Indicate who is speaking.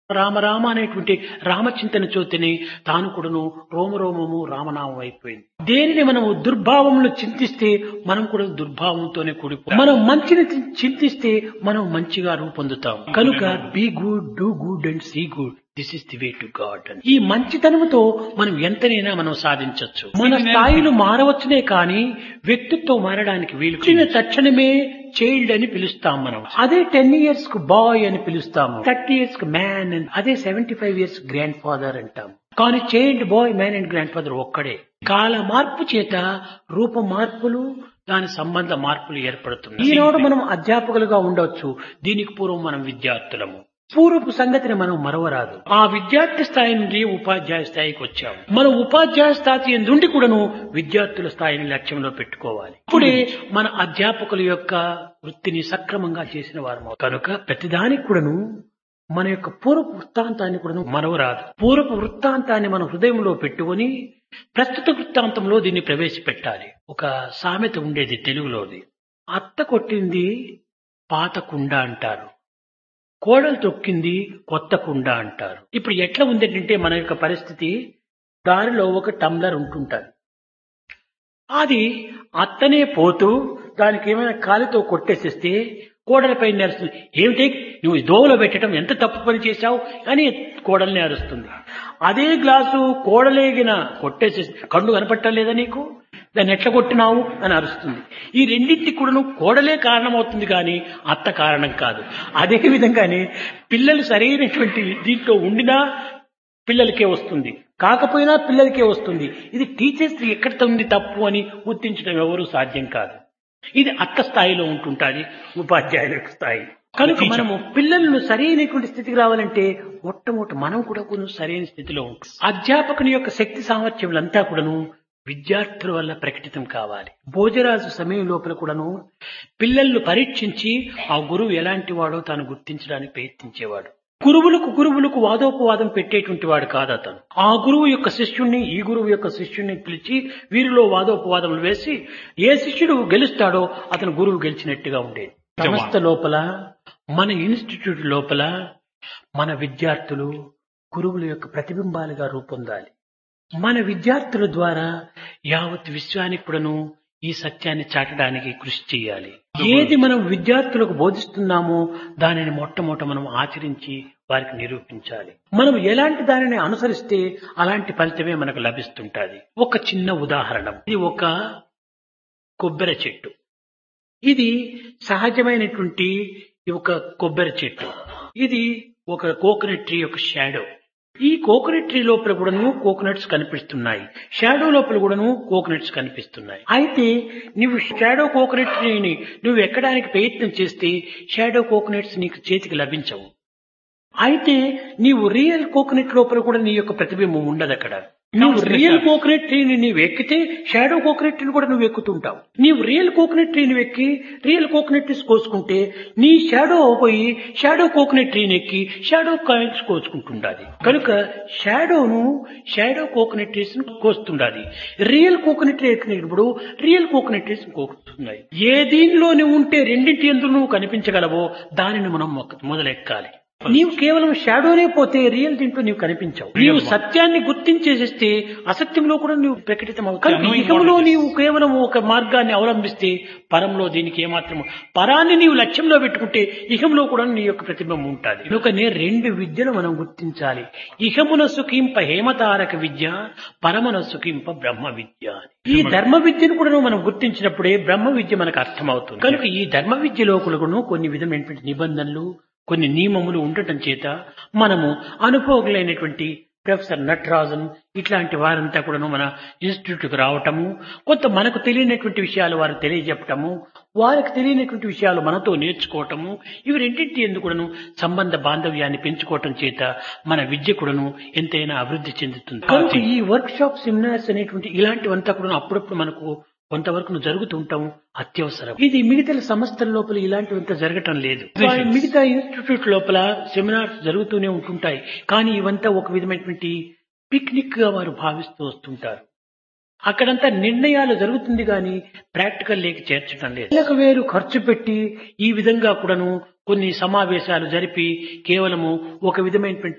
Speaker 1: రామ రామ అనేటువంటి రామచింతన చోతిని తాను కూడాను రోమరోమము రామనామం అయిపోయింది దేనిని మనం దుర్భావంలో చింతిస్తే మనం కూడా దుర్భావంతోనే కూడిపో మనం మంచిని చి- చింతిస్తే మనం మంచిగా రూపొందుతాం కనుక be good do good and see good this is the way to God అని ఈ మంచితనముతో మనం ఎంతనైనా మనం సాధించవచ్చు మన స్థాయిలు మారవచ్చునే కానీ వ్యక్తిత్వం మారడానికి వీలు చిన్న తక్షణమే చైల్డ్ అని పిలుస్తాం మనం అదే టెన్ ఇయర్స్ కు బాయ్ అని పిలుస్తాము థర్టీ ఇయర్స్ కు మ్యాన్ అని అదే seventy five years grandfather అంటాం కానీ child boy man and grandfather ఒక్కడే కాల మార్పు చేత రూప మార్పులు దాని సంబంధ మార్పులు ఏర్పడుతున్నాయి ఈనాడు మనం అధ్యాపకులుగా ఉండొచ్చు దీనికి పూర్వం మనం విద్యార్థులము పూర్వపు సంగతిని మనం మరవరాదు ఆ విద్యార్థి స్థాయి నుండి ఉపాధ్యాయ స్థాయికి వచ్చాము మనం ఉపాధ్యాయ స్థాయి నుండి కూడాను విద్యార్థుల స్థాయిని లక్ష్యంలో పెట్టుకోవాలి ఇప్పుడే మన అధ్యాపకుల యొక్క వృత్తిని సక్రమంగా చేసిన వారు కనుక ప్రతిదానికి కూడాను మన యొక్క పూర్వపు వృత్తాంతాన్ని కూడా మరవరాదు పూర్వపు వృత్తాంతాన్ని మన హృదయంలో పెట్టుకొని ప్రస్తుత వృత్తాంతంలో దీన్ని ప్రవేశపెట్టాలి ఒక సామెత ఉండేది తెలుగులోది అత్త కొట్టింది పాత కుండ అంటారు కోడలు తొక్కింది కొత్త కుండ అంటారు ఇప్పుడు ఎట్లా ఉందంటే మన యొక్క పరిస్థితి దారిలో ఒక టమ్లర్ ఉంటుంటది అది అత్తనే పోతూ దానికి ఏమైనా కాలితో కొట్టేసేస్తే కోడలపై నేరుస్తుంది ఏమిటి నువ్వు ఈ దోవలో పెట్టడం ఎంత తప్పు పని చేశావు అని కోడల్ని అరుస్తుంది అదే గ్లాసు కోడలేగిన కొట్టేసేసి కళ్ళు కనపట్టలేదా నీకు దాన్ని ఎట్లా కొట్టినావు అని అరుస్తుంది ఈ రెండింటికి కూడా కోడలే కారణమవుతుంది కానీ అత్త కారణం కాదు అదే విధంగానే పిల్లలు సరైనటువంటి దీంట్లో ఉండినా పిల్లలకే వస్తుంది కాకపోయినా పిల్లలకే వస్తుంది ఇది టీచర్స్ ఎక్కడ ఉంది తప్పు అని గుర్తించడం ఎవరు సాధ్యం కాదు ఇది అత్త స్థాయిలో ఉంటుంటుంది ఉపాధ్యాయుల యొక్క స్థాయి కనుక మనము పిల్లలను సరైనటువంటి స్థితికి రావాలంటే మొట్టమొదటి మనం కూడా కొంచెం సరైన స్థితిలో ఉంటాం అధ్యాపకుని యొక్క శక్తి సామర్థ్యములంతా కూడాను విద్యార్థుల వల్ల ప్రకటితం కావాలి భోజరాజు సమయం లోపల కూడాను పిల్లలను పరీక్షించి ఆ గురువు ఎలాంటి వాడో తాను గుర్తించడానికి ప్రయత్నించేవాడు గురువులకు గురువులకు వాదోపవాదం పెట్టేటువంటి వాడు కాదు అతను ఆ గురువు యొక్క శిష్యుణ్ణి ఈ గురువు యొక్క శిష్యుణ్ణి పిలిచి వీరిలో వాదోపవాదములు వేసి ఏ శిష్యుడు గెలుస్తాడో అతను గురువు గెలిచినట్టుగా ఉండేది సంస్థ లోపల మన ఇన్స్టిట్యూట్ లోపల మన విద్యార్థులు గురువుల యొక్క ప్రతిబింబాలుగా రూపొందాలి మన విద్యార్థుల ద్వారా యావత్ విశ్వానికి కూడాను ఈ సత్యాన్ని చాటడానికి కృషి చేయాలి ఏది మనం విద్యార్థులకు బోధిస్తున్నామో దానిని మొట్టమొదట మనం ఆచరించి వారికి నిరూపించాలి మనం ఎలాంటి దానిని అనుసరిస్తే అలాంటి ఫలితమే మనకు లభిస్తుంటది ఒక చిన్న ఉదాహరణ ఇది ఒక కొబ్బరి చెట్టు ఇది సహజమైనటువంటి ఒక కొబ్బరి చెట్టు ఇది ఒక కోకోనట్ ట్రీ యొక్క షాడో ఈ కోకోనట్ ట్రీ లోపల కూడాను కోకోనట్స్ కనిపిస్తున్నాయి షాడో లోపల కూడాను కోకోనట్స్ కనిపిస్తున్నాయి అయితే నువ్వు షాడో కోకోనట్ ట్రీని నువ్వు ఎక్కడానికి ప్రయత్నం చేస్తే షాడో కోకోనట్స్ నీకు చేతికి లభించవు అయితే నీవు రియల్ కోకోనట్ లోపల కూడా నీ యొక్క ప్రతిబింబం ఉండదు అక్కడ నువ్వు రియల్ కోకోనట్ ట్రీని నీవు ఎక్కితే షాడో కోకోనట్ ట్రీని కూడా నువ్వు ఎక్కుతుంటావు నీవు రియల్ కోకోనట్ ట్రీని ఎక్కి రియల్ కోకోనట్ ట్రీస్ కోసుకుంటే నీ షాడో పోయి షాడో కోకోనట్ ట్రీని ఎక్కి షాడో కాయిన్స్ కోసుకుంటుండాలి కనుక షాడోను షాడో కోకోనట్ ట్రీస్ కోస్తుండాలి రియల్ కోకోనట్ ట్రీ ఎక్కినప్పుడు రియల్ కోకోనట్ ట్రీస్ కోస్తున్నాయి ఏ దీనిలో నువ్వు ఉంటే రెండింటి ఎందుకు నువ్వు కనిపించగలవో దానిని మనం మొక్క- మొదలెక్కాలి నీవు కేవలం షాడోనే పోతే రియల్ దీంట్లో నీవు కనిపించవు నీవు సత్యాన్ని గుర్తించేసేస్తే అసత్యంలో కూడా నీవు ప్రకటితం అవుతావు ఇహంలో నీవు కేవలం ఒక మార్గాన్ని అవలంబిస్తే పరంలో దీనికి ఏమాత్రం పరాన్ని నీవు లక్ష్యంలో పెట్టుకుంటే ఇహంలో కూడా నీ యొక్క ప్రతిబింబం ఉంటుంది కనుకనే రెండు విద్యలు మనం గుర్తించాలి ఇహమున సుఖింప హేమతారక విద్య పరమన సుఖింప బ్రహ్మ విద్య అని. ఈ ధర్మ విద్యను కూడా మనం గుర్తించినప్పుడే బ్రహ్మ విద్య మనకు అర్థమవుతుంది కనుక ఈ ధర్మ విద్య లోపలను కొన్ని విధమైనటువంటి నిబంధనలు కొన్ని నియమములు ఉండటం చేత మనము అనుభవకులైనటువంటి ప్రొఫెసర్ నటరాజన్ ఇట్లాంటి వారంతా కూడాను మన ఇన్స్టిట్యూట్కి రావటము కొంత మనకు తెలియనటువంటి విషయాలు వారు తెలియజెప్పటము వారికి తెలియనటువంటి విషయాలు మనతో నేర్చుకోవటము ఇవి రెండింటి ఎందుకు కూడాను సంబంధ బాంధవ్యాన్ని పెంచుకోవటం చేత మన విద్య కూడాను ఎంతైనా అభివృద్ధి చెందుతుంది కనుక ఈ వర్క్ షాప్ సెమినార్స్ అనేటువంటి ఇలాంటివంతా కూడా అప్పుడప్పుడు మనకు కొంతవరకు జరుగుతుంటాం అత్యవసరం ఇది మిగతా సంస్థల లోపల ఇలాంటివంతా జరగటం లేదు మిగతా ఇన్స్టిట్యూట్ లోపల సెమినార్స్ జరుగుతూనే ఉంటుంటాయి కానీ ఇవంతా ఒక విధమైనటువంటి పిక్నిక్ గా వారు భావిస్తూ వస్తుంటారు అక్కడంతా నిర్ణయాలు జరుగుతుంది కానీ ప్రాక్టికల్ లేక చేర్చడం లేదు నెలకు వేరు ఖర్చు పెట్టి ఈ విధంగా కూడాను కొన్ని సమావేశాలు జరిపి కేవలము ఒక విధమైనటువంటి